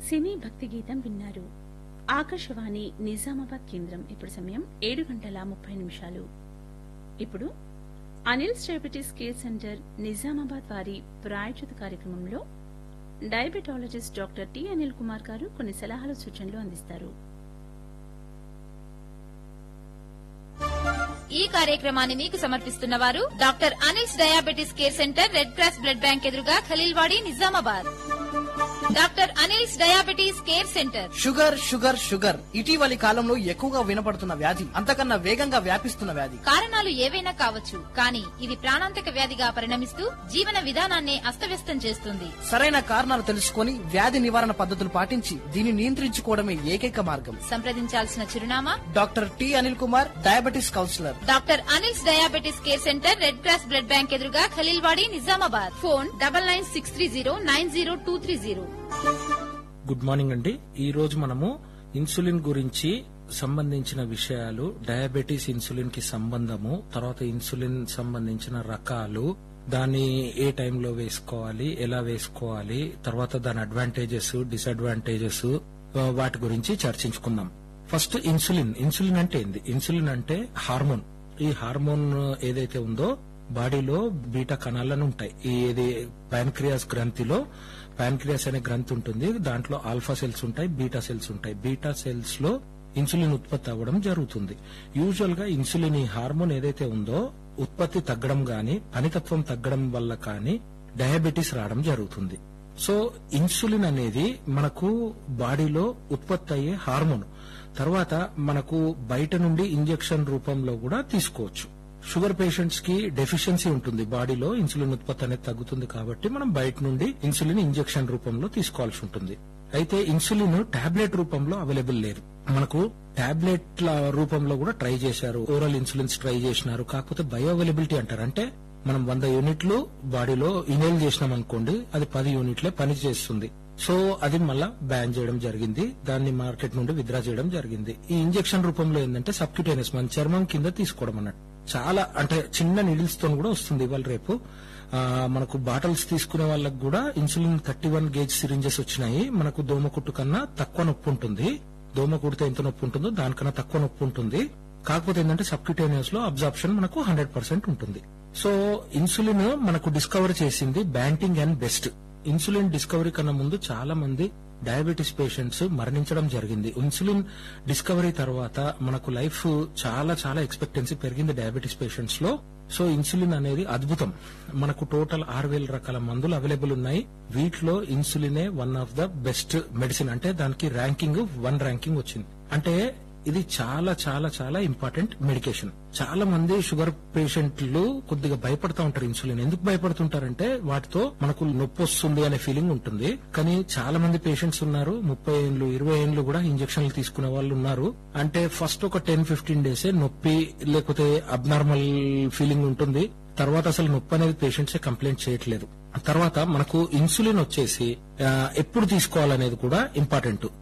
సినీ భక్తి గీతం విన్నారు ఆకాశవాణి నిజామాబాద్ కేంద్రం ఇప్పుడు సమయం ఏడు గంటల ముప్పై నిమిషాలు ఇప్పుడు Anil's diabetes care centre Nizamabad వారి ప్రాయోజిత కార్యక్రమంలో diabetologist doctor T Anil Kumar garu కొన్ని సలహాలు సూచనలు అందిస్తారు ఈ కార్యక్రమాన్ని మీకు సమర్పిస్తున్న వారు doctor Anil's diabetes care centre red cross blood bank ఎదురుగా Khaleelwadi Nizamabad doctor Anil's diabetes care centre sugar sugar sugar ఇటీవలి కాలంలో ఎక్కువగా వినపడుతున్న వ్యాధి అంతకన్నా వేగంగా వ్యాపిస్తున్న వ్యాధి కారణాలు ఏవైనా కావచ్చు కానీ ఇది ప్రాణాంతక వ్యాధిగా పరిణమిస్తూ జీవన విధానాన్ని అస్తవ్యస్తం చేస్తుంది సరైన కారణాలు తెలుసుకొని వ్యాధి నివారణ పద్ధతులు పాటించి దీన్ని నియంత్రించుకోవడమే ఏకైక మార్గం సంప్రదించాల్సిన చిరునామా doctor T Anil Kumar diabetes counsellor doctor Anil's diabetes care centre red cross blood bank ఎదురుగా Khaleelwadi Nizamabad phone double nine six three zero nine zero two three zero good morning అండి ఈ రోజు మనము ఇన్సులిన్ గురించి సంబంధించిన విషయాలు డయాబెటీస్ ఇన్సులిన్ కి సంబంధము తర్వాత ఇన్సులిన్ సంబంధించిన రకాలు దాన్ని ఏ టైంలో వేసుకోవాలి ఎలా వేసుకోవాలి తర్వాత దాని అడ్వాంటేజెస్ డిసడ్వాంటేజెస్ వాటి గురించి చర్చించుకుందాం ఫస్ట్ ఇన్సులిన్ ఇన్సులిన్ అంటే ఏంది ఇన్సులిన్ అంటే హార్మోన్ ఈ హార్మోన్ ఏదైతే ఉందో బాడీలో బీటా కణాలను ఉంటాయి ఈ ఇది ప్యాన్క్రియాస్ గ్రంథిలో ప్యాన్క్రియాస్ అనే గ్రంథి ఉంటుంది దాంట్లో ఆల్ఫా సెల్స్ ఉంటాయి బీటా సెల్స్ ఉంటాయి బీటా సెల్స్ లో ఇన్సులిన్ ఉత్పత్తి అవ్వడం జరుగుతుంది యూజువల్ గా ఇన్సులిన్ ఈ హార్మోన్ ఏదైతే ఉందో ఉత్పత్తి తగ్గడం గాని పనితత్వం తగ్గడం వల్ల కానీ డయాబెటీస్ రావడం జరుగుతుంది సో ఇన్సులిన్ అనేది మనకు బాడీలో ఉత్పత్తి అయ్యే హార్మోన్ తర్వాత మనకు బయట నుండి ఇంజెక్షన్ రూపంలో కూడా తీసుకోవచ్చు షుగర్ పేషెంట్స్ కి డెఫిషియన్సీ ఉంటుంది బాడీలో ఇన్సులిన్ ఉత్పత్తి అనేది తగ్గుతుంది కాబట్టి మనం బయట నుండి ఇన్సులిన్ ఇంజెక్షన్ రూపంలో తీసుకోవాల్సి ఉంటుంది అయితే ఇన్సులిన్ టాబ్లెట్ రూపంలో అవైలబుల్ లేదు మనకు టాబ్లెట్ల రూపంలో కూడా ట్రై చేశారు ఓరల్ ఇన్సులిన్స్ ట్రై చేసినారు కాకపోతే బయో అవైలబిలిటీ అంటారు అంటే మనం వంద యూనిట్లు బాడీలో ఇనేల్ చేసినాం అనుకోండి అది పది యూనిట్లే పని చేస్తుంది సో అది మళ్ళా బ్యాన్ చేయడం జరిగింది దాన్ని మార్కెట్ నుండి విత్డ్రా చేయడం జరిగింది ఈ ఇంజెక్షన్ రూపంలో ఏంటంటే సబ్క్యూటేనియస్ మన చర్మం కింద తీసుకోవడం అన్నట్టు చాలా అంటే చిన్న నీడిల్స్ తో కూడా వస్తుంది ఇవాళ రేపు ఆ, మనకు బాటిల్స్ తీసుకునే వాళ్ళకి కూడా insulin thirty one gauge syringes వచ్చినాయి మనకు దోమ కుట్టు కన్నా తక్కువ నొప్పి ఉంటుంది దోమ కుడితే ఎంత నొప్పి ఉంటుందో దానికన్నా తక్కువ నొప్పి ఉంటుంది కాకపోతే ఏంటంటే సబ్క్యూటేనియస్ లో అబ్జార్ప్షన్ మనకు హండ్రెడ్ పర్సెంట్ ఉంటుంది సో ఇన్సులిన్ మనకు డిస్కవర్ చేసింది Banting and Best insulin discovery కన్నా ముందు చాలా మంది డయాబెటీస్ పేషెంట్స్ మరణించడం జరిగింది ఇన్సులిన్ డిస్కవరీ తర్వాత మనకు లైఫ్ చాలా చాలా ఎక్స్పెక్టెన్సీ పెరిగింది డయాబెటీస్ పేషెంట్స్ లో సో ఇన్సులిన్ అనేది అద్భుతం మనకు టోటల్ ఆరు వేల రకాల మందులు అవైలబుల్ ఉన్నాయి వీటిలో ఇన్సులినే one of the best medicine అంటే దానికి ర్యాంకింగ్ వన్ ర్యాంకింగ్ వచ్చింది అంటే ఇది చాలా చాలా చాలా ఇంపార్టెంట్ మెడికేషన్ చాలా మంది షుగర్ పేషెంట్లు కొద్దిగా భయపడతా ఉంటారు ఇన్సులిన్ ఎందుకు భయపడుతుంటారంటే వాటితో మనకు నొప్పి వస్తుంది అనే ఫీలింగ్ ఉంటుంది కానీ చాలా మంది పేషెంట్స్ ఉన్నారు ముప్పై ఏళ్ళు ఇరవై ఏళ్ళు కూడా ఇంజక్షన్లు తీసుకునే వాళ్ళు ఉన్నారు అంటే ఫస్ట్ ఒక టెన్ ఫిఫ్టీన్ డేస్ నొప్పి లేకపోతే అబ్నార్మల్ ఫీలింగ్ ఉంటుంది తర్వాత అసలు నొప్పి అనేది పేషెంట్స్ కంప్లైంట్ చేయట్లేదు తర్వాత మనకు ఇన్సులిన్ వచ్చేసి ఆ, ఎప్పుడు తీసుకోవాలనేది కూడా ఇంపార్టెంట్